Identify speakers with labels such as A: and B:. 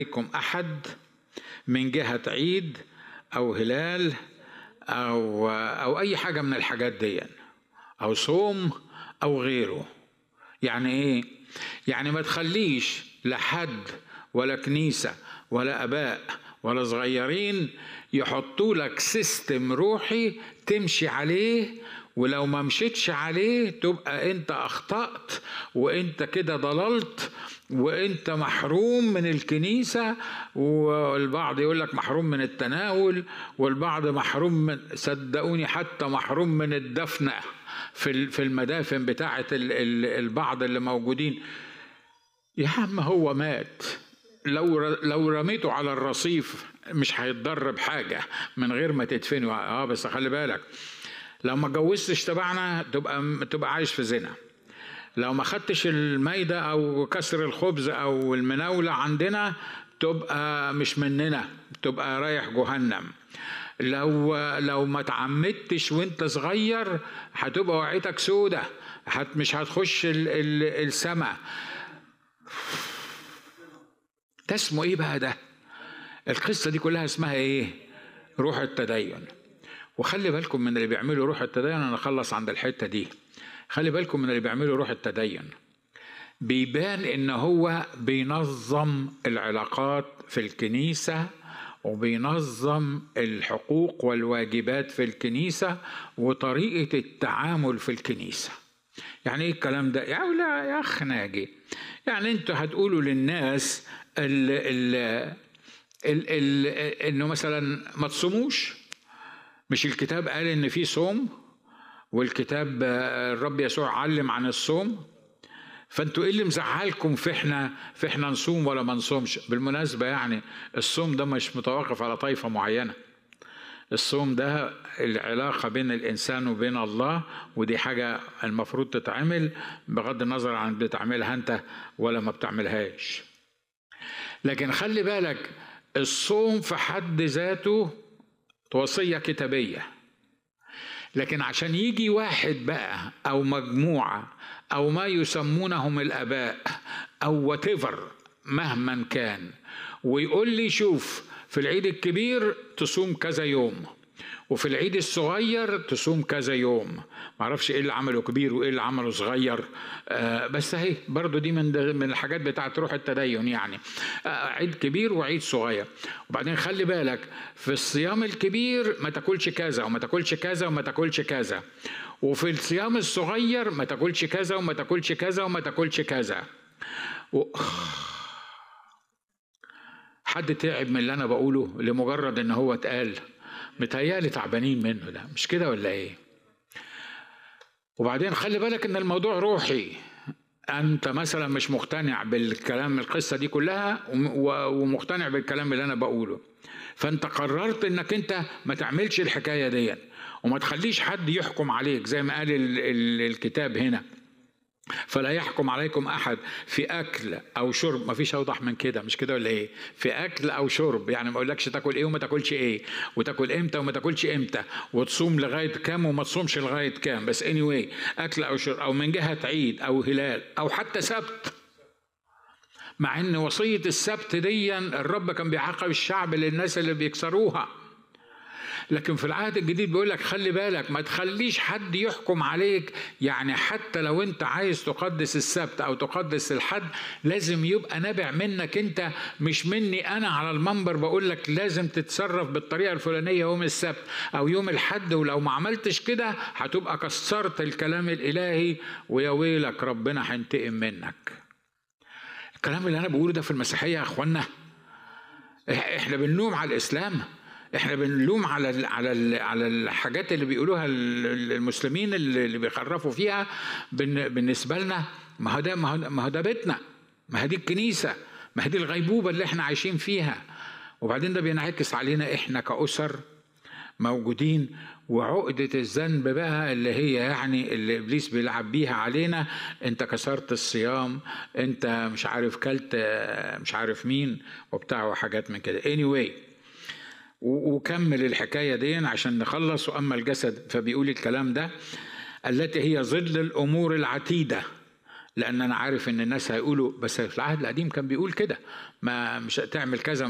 A: عليكم أحد من جهة عيد أو هلال أو أو أي حاجة من الحاجات دي أو صوم أو غيره يعني إيه؟ يعني ما تخليش لا حد ولا كنيسة ولا أباء ولا صغيرين يحطوا لك سيستم روحي تمشي عليه ولو ما مشيتش عليه تبقى انت اخطأت وانت كده ضللت وانت محروم من الكنيسة والبعض يقول لك محروم من التناول والبعض محروم من صدقوني حتى محروم من الدفنة في في المدافن بتاعة البعض اللي موجودين يا عم هو مات لو لو رميته على الرصيف مش هيتضر بحاجه من غير ما تدفنه اه بس خلي بالك لو ما اتجوزتش تبعنا تبقى تبقى عايش في زنا لو ما خدتش المايده او كسر الخبز او المناوله عندنا تبقى مش مننا تبقى رايح جهنم لو لو ما تعمدتش وانت صغير هتبقى وعيتك سودة هت مش هتخش السماء ده اسمه ايه بقى ده القصه دي كلها اسمها ايه روح التدين وخلي بالكم من اللي بيعملوا روح التدين انا اخلص عند الحته دي خلي بالكم من اللي بيعملوا روح التدين بيبان ان هو بينظم العلاقات في الكنيسه وبينظم الحقوق والواجبات في الكنيسه وطريقه التعامل في الكنيسه يعني ايه الكلام ده يا لا يا اخ ناجي يعني انتوا هتقولوا للناس ال ال ال ال انه مثلا ما تصوموش مش الكتاب قال ان في صوم والكتاب الرب يسوع علم عن الصوم فانتوا ايه اللي مزعلكم في احنا في احنا نصوم ولا ما نصومش بالمناسبه يعني الصوم ده مش متوقف على طائفه معينه الصوم ده العلاقه بين الانسان وبين الله ودي حاجه المفروض تتعمل بغض النظر عن بتعملها انت ولا ما بتعملهاش لكن خلي بالك الصوم في حد ذاته وصيه كتابيه لكن عشان يجي واحد بقى او مجموعه او ما يسمونهم الاباء او واتيفر مهما كان ويقول لي شوف في العيد الكبير تصوم كذا يوم وفي العيد الصغير تصوم كذا يوم معرفش ايه اللي عمله كبير وايه اللي عمله صغير آه بس اهي برضو دي من من الحاجات بتاعت روح التدين يعني آه عيد كبير وعيد صغير وبعدين خلي بالك في الصيام الكبير ما تاكلش كذا وما تاكلش كذا وما تاكلش كذا وفي الصيام الصغير ما تاكلش كذا وما تاكلش كذا وما تاكلش كذا و... حد تعب من اللي انا بقوله لمجرد ان هو اتقال متهيألي تعبانين منه ده مش كده ولا ايه وبعدين خلي بالك ان الموضوع روحي انت مثلا مش مقتنع بالكلام القصه دي كلها ومقتنع بالكلام اللي انا بقوله فانت قررت انك انت ما تعملش الحكايه دي وما تخليش حد يحكم عليك زي ما قال الكتاب هنا فلا يحكم عليكم احد في اكل او شرب ما فيش اوضح من كده مش كده ولا ايه في اكل او شرب يعني ما اقولكش تاكل ايه وما تاكلش ايه وتاكل امتى وما تاكلش امتى وتصوم لغايه كام وما تصومش لغايه كام بس اني anyway اكل او شرب او من جهه عيد او هلال او حتى سبت مع ان وصيه السبت دي الرب كان بيعاقب الشعب للناس اللي بيكسروها لكن في العهد الجديد بيقول لك خلي بالك ما تخليش حد يحكم عليك يعني حتى لو انت عايز تقدس السبت او تقدس الحد لازم يبقى نابع منك انت مش مني انا على المنبر بقول لك لازم تتصرف بالطريقه الفلانيه يوم السبت او يوم الحد ولو ما عملتش كده هتبقى كسرت الكلام الالهي ويا ويلك ربنا هينتقم منك الكلام اللي انا بقوله ده في المسيحيه يا اخوانا احنا بنلوم على الاسلام احنا بنلوم على على على الحاجات اللي بيقولوها المسلمين اللي بيخرفوا فيها بالنسبه لنا ما هو ده ما هو ده بيتنا ما هي دي الكنيسه ما هي دي الغيبوبه اللي احنا عايشين فيها وبعدين ده بينعكس علينا احنا كاسر موجودين وعقدة الذنب بقى اللي هي يعني اللي ابليس بيلعب بيها علينا انت كسرت الصيام انت مش عارف كلت مش عارف مين وبتاع وحاجات من كده anyway وكمل الحكاية دي عشان نخلص وأما الجسد فبيقول الكلام ده التي هي ظل الأمور العتيدة لان انا عارف ان الناس هيقولوا بس في العهد القديم كان بيقول كده ما مش تعمل كذا